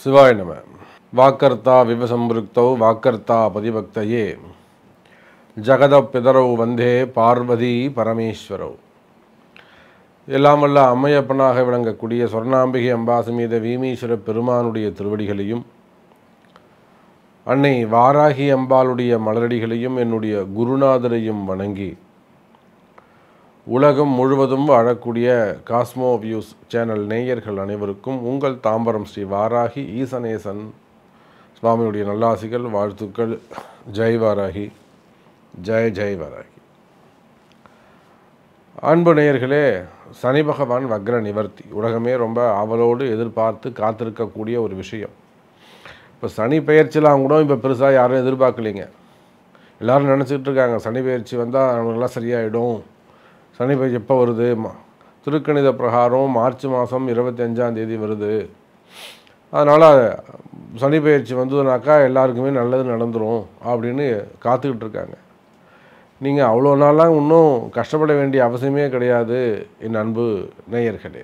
சிவாய நம வாக்கர்த்தா விவசம்பிருக்தௌ வாக்கர்த்தா பதிபக்தையே ஜகத பிதரௌ வந்தே பார்வதி பரமேஸ்வரௌ எல்லாம் வல்ல அம்மையப்பனாக விளங்கக்கூடிய சொர்ணாம்பிகை அம்பாசமீத வீமீஸ்வர பெருமானுடைய திருவடிகளையும் அன்னை வாராகி அம்பாளுடைய மலரடிகளையும் என்னுடைய குருநாதரையும் வணங்கி உலகம் முழுவதும் வாழக்கூடிய காஸ்மோ வியூஸ் சேனல் நேயர்கள் அனைவருக்கும் உங்கள் தாம்பரம் ஸ்ரீ வாராகி ஈசனேசன் சுவாமியுடைய நல்லாசிகள் வாழ்த்துக்கள் ஜெய் வாராகி ஜெய் ஜெய் வாராகி அன்பு நேயர்களே சனி பகவான் வக்ர நிவர்த்தி உலகமே ரொம்ப ஆவலோடு எதிர்பார்த்து காத்திருக்கக்கூடிய ஒரு விஷயம் இப்போ சனி பெயர்ச்சிலாம் கூட இப்போ பெருசாக யாரும் எதிர்பார்க்கலைங்க எல்லாரும் நினச்சிக்கிட்டு இருக்காங்க சனி பெயர்ச்சி வந்தால் அவங்களுக்கெல்லாம் சரியாயிடும் சனி பெயர்ச்சி எப்போ வருது ம- திருக்கணித பிரகாரம் மார்ச் மாதம் இருபத்தஞ்சாம் தேதி வருது அதனால் சனி பெயர்ச்சி வந்ததுனாக்கா எல்லாருக்குமே நல்லது நடந்துரும் அப்படின்னு காத்துக்கிட்டு இருக்காங்க நீங்கள் அவ்வளோ நாளாக இன்னும் கஷ்டப்பட வேண்டிய அவசியமே கிடையாது என் அன்பு நேயர்களே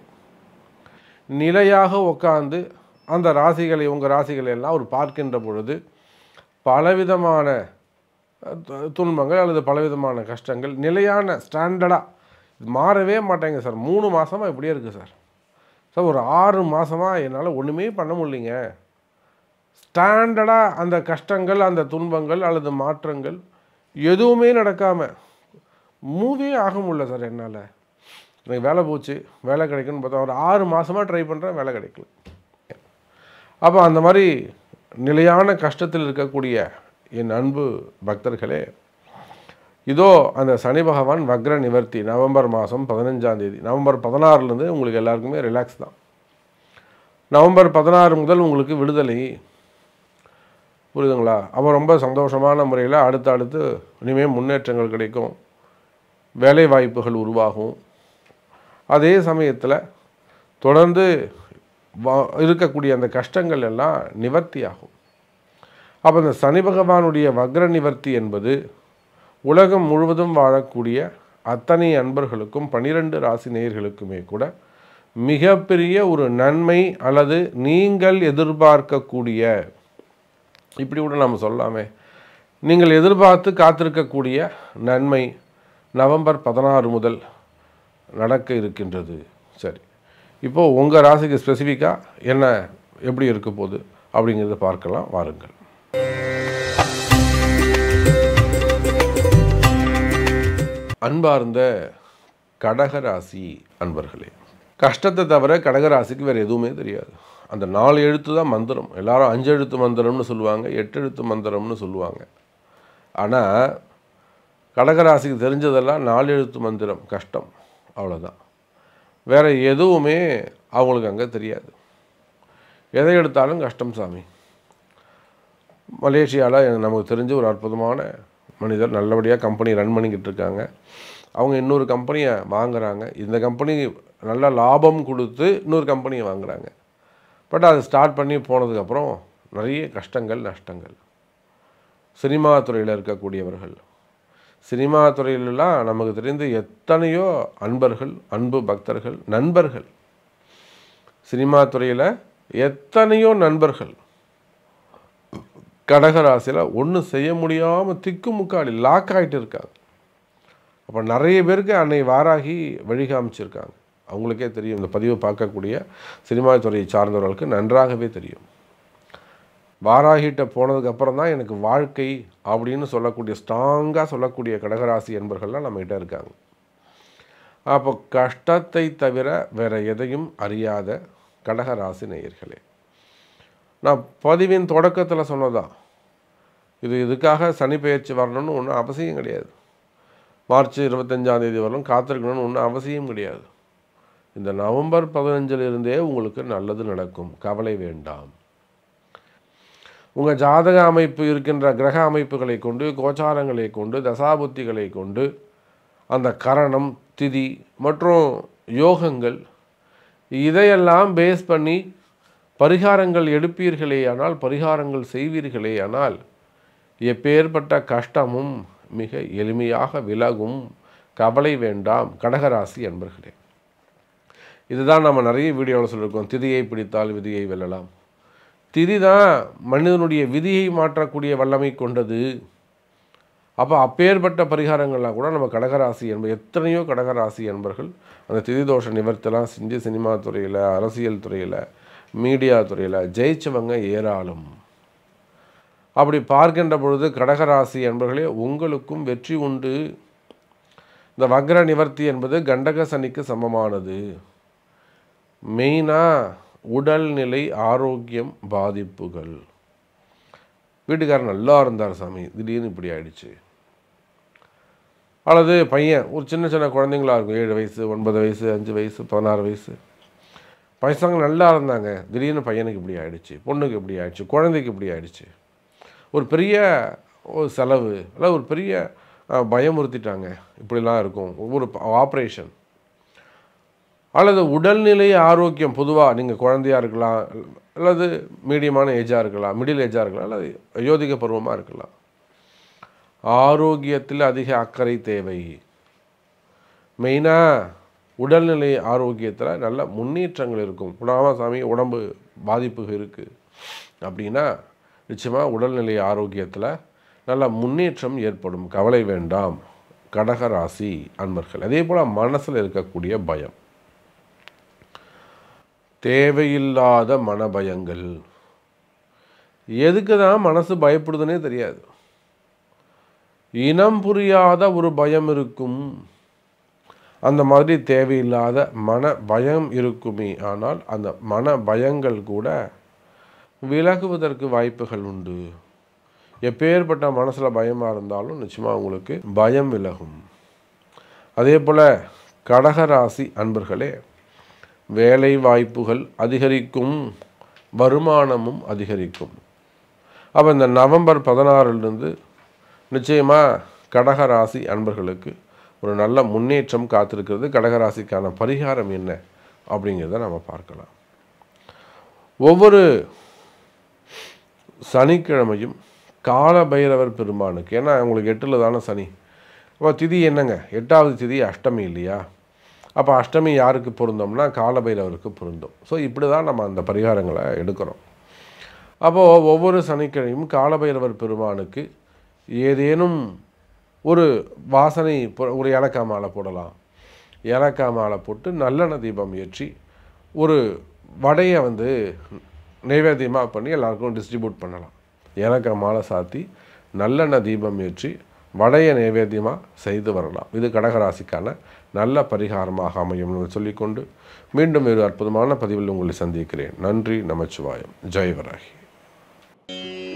நிலையாக உட்காந்து அந்த ராசிகளை உங்கள் ராசிகளை எல்லாம் ஒரு பார்க்கின்ற பொழுது பலவிதமான அஹ், து- துன்பங்கள் அல்லது பலவிதமான கஷ்டங்கள் நிலையான ஸ்டாண்டர்டாக மாறவே மாட்டேங்க சார் மூணு மாதமாக இப்படியே இருக்குது சார் சார் ஒரு ஆறு மாதமாக என்னால் ஒன்றுமே பண்ண முடியலைங்க ஸ்டாண்டர்டாக அந்த கஷ்டங்கள் அந்த துன்பங்கள் அல்லது மாற்றங்கள் எதுவுமே நடக்காமல் மூவியே ஆக முடியல சார் என்னால் எனக்கு வேலை போச்சு வேலை கிடைக்குன்னு பார்த்தா ஒரு ஆறு மாதமாக ட்ரை பண்ணுறேன் வேலை கிடைக்கல அப்போ அந்த மாதிரி நிலையான கஷ்டத்தில் இருக்கக்கூடிய என் அன்பு பக்தர்களே இதோ அந்த சனி பகவான் வக்ர நிவர்த்தி நவம்பர் மாதம் பதினஞ்சாம் தேதி நவம்பர் பதினாறுலேருந்து உங்களுக்கு எல்லாருக்குமே ரிலாக்ஸ் தான் நவம்பர் பதினாறு முதல் உங்களுக்கு விடுதலை புரியுதுங்களா அப்போ ரொம்ப சந்தோஷமான முறையில் அடுத்து அடுத்து இனிமேல் முன்னேற்றங்கள் கிடைக்கும் வேலை வாய்ப்புகள் உருவாகும் அதே சமயத்தில் தொடர்ந்து வா- இருக்கக்கூடிய அந்த கஷ்டங்கள் எல்லாம் நிவர்த்தி ஆகும் அப்போ இந்த சனி பகவானுடைய வக்ர நிவர்த்தி என்பது உலகம் முழுவதும் வாழக்கூடிய அத்தனை அன்பர்களுக்கும் பனிரெண்டு ராசி நேயர்களுக்குமே கூட மிகப்பெரிய ஒரு நன்மை அல்லது நீங்கள் எதிர்பார்க்கக்கூடிய இப்படி கூட நம்ம சொல்லலாமே நீங்கள் எதிர்பார்த்து காத்திருக்கக்கூடிய நன்மை நவம்பர் பதினாறு முதல் நடக்க இருக்கின்றது சரி இப்போது உங்கள் ராசிக்கு ஸ்பெசிஃபிக்காக என்ன எப்படி இருக்க போகுது அப்படிங்கிறத பார்க்கலாம் வாருங்கள் அன்பார்ந்த கடகராசி அன்பர்களே கஷ்டத்தை தவிர கடகராசிக்கு வேறு எதுவுமே தெரியாது அந்த நாலு எழுத்து தான் மந்திரம் எல்லாரும் அஞ்சு எழுத்து மந்திரம்னு சொல்லுவாங்க எட்டு எழுத்து மந்திரம்னு சொல்லுவாங்க ஆனால் கடகராசிக்கு தெரிஞ்சதெல்லாம் நாலு எழுத்து மந்திரம் கஷ்டம் அவ்வளோதான் வேறு எதுவுமே அவங்களுக்கு அங்கே தெரியாது எதை எடுத்தாலும் கஷ்டம் சாமி மலேசியாவில் நமக்கு தெரிஞ்ச ஒரு அற்புதமான மனிதர் நல்லபடியாக கம்பெனி ரன் பண்ணிக்கிட்டு இருக்காங்க அவங்க இன்னொரு கம்பெனியை வாங்குறாங்க இந்த கம்பெனி நல்ல லாபம் கொடுத்து இன்னொரு கம்பெனியை வாங்குறாங்க பட் அது ஸ்டார்ட் பண்ணி போனதுக்கப்புறம் நிறைய கஷ்டங்கள் நஷ்டங்கள் சினிமா துறையில் இருக்கக்கூடியவர்கள் சினிமா துறையிலலாம் நமக்கு தெரிந்து எத்தனையோ அன்பர்கள் அன்பு பக்தர்கள் நண்பர்கள் சினிமா துறையில் எத்தனையோ நண்பர்கள் கடகராசியில் ஒன்றும் செய்ய முடியாமல் திக்குமுக்காடி லாக் ஆகிட்டு இருக்காங்க அப்போ நிறைய பேருக்கு அன்னை வாராகி வழி காமிச்சிருக்காங்க அவங்களுக்கே தெரியும் இந்த பதிவை பார்க்கக்கூடிய சினிமா துறையை சார்ந்தவர்களுக்கு நன்றாகவே தெரியும் வாராகிட்ட போனதுக்கு அப்புறம் தான் எனக்கு வாழ்க்கை அப்படின்னு சொல்லக்கூடிய ஸ்ட்ராங்காக சொல்லக்கூடிய கடகராசி என்பர்கள்லாம் நம்மகிட்ட இருக்காங்க அப்போ கஷ்டத்தை தவிர வேற எதையும் அறியாத கடகராசி நேயர்களே நான் பதிவின் தொடக்கத்தில் சொன்னதான் இது இதுக்காக சனி பெயர்ச்சி வரணும்னு ஒன்றும் அவசியம் கிடையாது மார்ச் இருபத்தஞ்சாம் தேதி வரலும் காத்திருக்கணும்னு ஒன்றும் அவசியம் கிடையாது இந்த நவம்பர் பதினஞ்சில் இருந்தே உங்களுக்கு நல்லது நடக்கும் கவலை வேண்டாம் உங்கள் ஜாதக அமைப்பு இருக்கின்ற கிரக அமைப்புகளை கொண்டு கோச்சாரங்களை கொண்டு தசாபுத்திகளை கொண்டு அந்த கரணம் திதி மற்றும் யோகங்கள் இதையெல்லாம் பேஸ் பண்ணி பரிகாரங்கள் எடுப்பீர்களேயானால் பரிகாரங்கள் செய்வீர்களேயானால் எப்பேற்பட்ட கஷ்டமும் மிக எளிமையாக விலகும் கவலை வேண்டாம் கடகராசி அன்பர்களே இதுதான் நம்ம நிறைய வீடியோவில் சொல்லியிருக்கோம் திதியை பிடித்தால் விதியை வெல்லலாம் திதி தான் மனிதனுடைய விதியை மாற்றக்கூடிய வல்லமை கொண்டது அப்போ அப்பேற்பட்ட பரிகாரங்கள்லாம் கூட நம்ம கடகராசி என்பது எத்தனையோ கடகராசி என்பர்கள் அந்த திதி தோஷ நிவர்த்தெல்லாம் செஞ்சு சினிமா துறையில் அரசியல் துறையில் மீடியா துறையில் ஜெயிச்சவங்க ஏராளம் அப்படி பார்க்கின்ற பொழுது கடகராசி என்பர்களே உங்களுக்கும் வெற்றி உண்டு இந்த வக்ர நிவர்த்தி என்பது கண்டக சனிக்கு சமமானது மெயினாக உடல்நிலை ஆரோக்கியம் பாதிப்புகள் வீட்டுக்காரர் நல்லா இருந்தார் சாமி திடீர்னு இப்படி ஆயிடுச்சு அல்லது பையன் ஒரு சின்ன சின்ன குழந்தைங்களா இருக்கும் ஏழு வயசு ஒன்பது வயசு அஞ்சு வயசு பதினாறு வயசு பசங்க நல்லா இருந்தாங்க திடீர்னு பையனுக்கு இப்படி ஆயிடுச்சு பொண்ணுக்கு இப்படி ஆயிடுச்சு குழந்தைக்கு இப்படி ஆயிடுச்சு ஒரு பெரிய ஒரு செலவு அல்ல ஒரு பெரிய அஹ், பயமுறுத்திட்டாங்க இப்படிலாம் இருக்கும் ஒவ்வொரு ஆப்ரேஷன் அல்லது உடல்நிலை ஆரோக்கியம் பொதுவாக நீங்கள் குழந்தையா இருக்கலாம் அல்லது மீடியமான ஏஜாக இருக்கலாம் மிடில் ஏஜாக இருக்கலாம் அல்லது யோதிக பருவமாக இருக்கலாம் ஆரோக்கியத்தில் அதிக அக்கறை தேவை மெயினாக உடல்நிலை ஆரோக்கியத்தில் நல்ல முன்னேற்றங்கள் இருக்கும் உணாம சாமி உடம்பு பாதிப்பு இருக்குது அப்படின்னா நிச்சயமாக உடல்நிலை ஆரோக்கியத்தில் நல்ல முன்னேற்றம் ஏற்படும் கவலை வேண்டாம் கடக ராசி அன்பர்கள் அதே போல் மனசில் இருக்கக்கூடிய பயம் தேவையில்லாத மனபயங்கள் எதுக்கு தான் மனசு பயப்படுதுன்னே தெரியாது இனம் புரியாத ஒரு பயம் இருக்கும் அந்த மாதிரி தேவையில்லாத மன பயம் இருக்குமே ஆனால் அந்த மன பயங்கள் கூட விலகுவதற்கு வாய்ப்புகள் உண்டு எப்பேற்பட்ட மனசில் பயமாக இருந்தாலும் நிச்சயமாக உங்களுக்கு பயம் விலகும் அதே போல் கடகராசி அன்பர்களே வேலை வாய்ப்புகள் அதிகரிக்கும் வருமானமும் அதிகரிக்கும் அப்போ இந்த நவம்பர் பதினாறுலேருந்து நிச்சயமாக கடகராசி அன்பர்களுக்கு ஒரு நல்ல முன்னேற்றம் காத்திருக்கிறது கடகராசிக்கான பரிகாரம் என்ன அப்படிங்கிறத நம்ம பார்க்கலாம் ஒவ்வொரு சனிக்கிழமையும் கால பைரவர் பெருமானுக்கு ஏன்னா உங்களுக்கு எட்டில் தானே சனி அப்போ திதி என்னங்க எட்டாவது திதி அஷ்டமி இல்லையா அப்போ அஷ்டமி யாருக்கு பொருந்தோம்னா காலபைரவருக்கு பொருந்தும் ஸோ இப்படி தான் நம்ம அந்த பரிகாரங்களை எடுக்கிறோம் அப்போது ஒவ்வொரு சனிக்கிழமையும் காலபைரவர் பெருமானுக்கு ஏதேனும் ஒரு வாசனை பொ- ஒரு ஏலக்காய் மாலை போடலாம் ஏலக்காய் மாலை போட்டு நல்லெண்ணெய் தீபம் ஏற்றி ஒரு வடையை வந்து நைவேத்தியமாக பண்ணி எல்லாருக்கும் டிஸ்ட்ரிபியூட் பண்ணலாம் ஏலக்காய் மாலை சாத்தி நல்லெண்ணெய் தீபம் ஏற்றி வடையை நைவேத்தியமாக செய்து வரலாம் இது கடகராசிக்கான நல்ல பரிகாரமாக அமையும் என்று சொல்லிக்கொண்டு மீண்டும் ஒரு அற்புதமான பதிவில் உங்களை சந்திக்கிறேன் நன்றி நமச்சிவாயம் ஜெய் வராகி